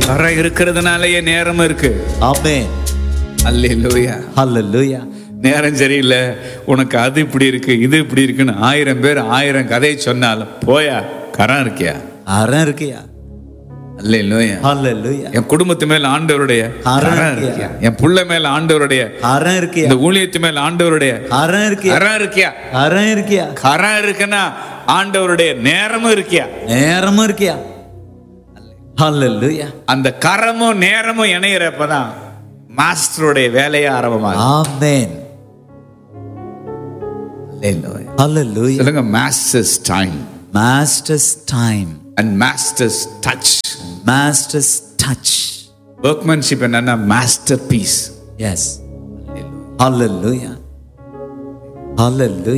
கரை இருக்கிறதுனாலயே நேரம் இருக்கு ஆமென் அல்லேலூயா ஹalleluya நேரம் சரியில்லை உனக்கு அது இப்படி இருக்கு இது இப்படி இருக்குன்னு ஆயிரம் பேர் ஆயிரம் கதையை சொன்னாலும் போயா கரம் இருக்கியா அறம் இருக்கியா அல்லேலூயா ஹalleluya என் குடும்பத்து மேல ஆண்டவருடைய கரம் கரம் இருக்கியா? இருக்கியா என் புள்ள மேல ஆண்டவருடைய அறம் இருக்கியா இந்த ஊழியத்து மேல ஆண்டவருடைய அறம் இருக்கியா கரம் இருக்கியா அறம் இருக்கியா கரம் இருக்குன்னா ஆண்டவருடைய நேரமும் இருக்கியா நேரமும் இருக்கியா ஹalleluya அந்த கரமும் நேரமும் இணையிறப்பதான் மாஸ்டருடைய வேலையை ஆரம்பமாகும் ஆமென் Hallelujah. ஹalleluya சொல்லுங்க master's time master's time and master's touch master's touch workmanship என்னன்னா மாஸ்டர் பீஸ் எஸ் ஹalleluya ஹalleluya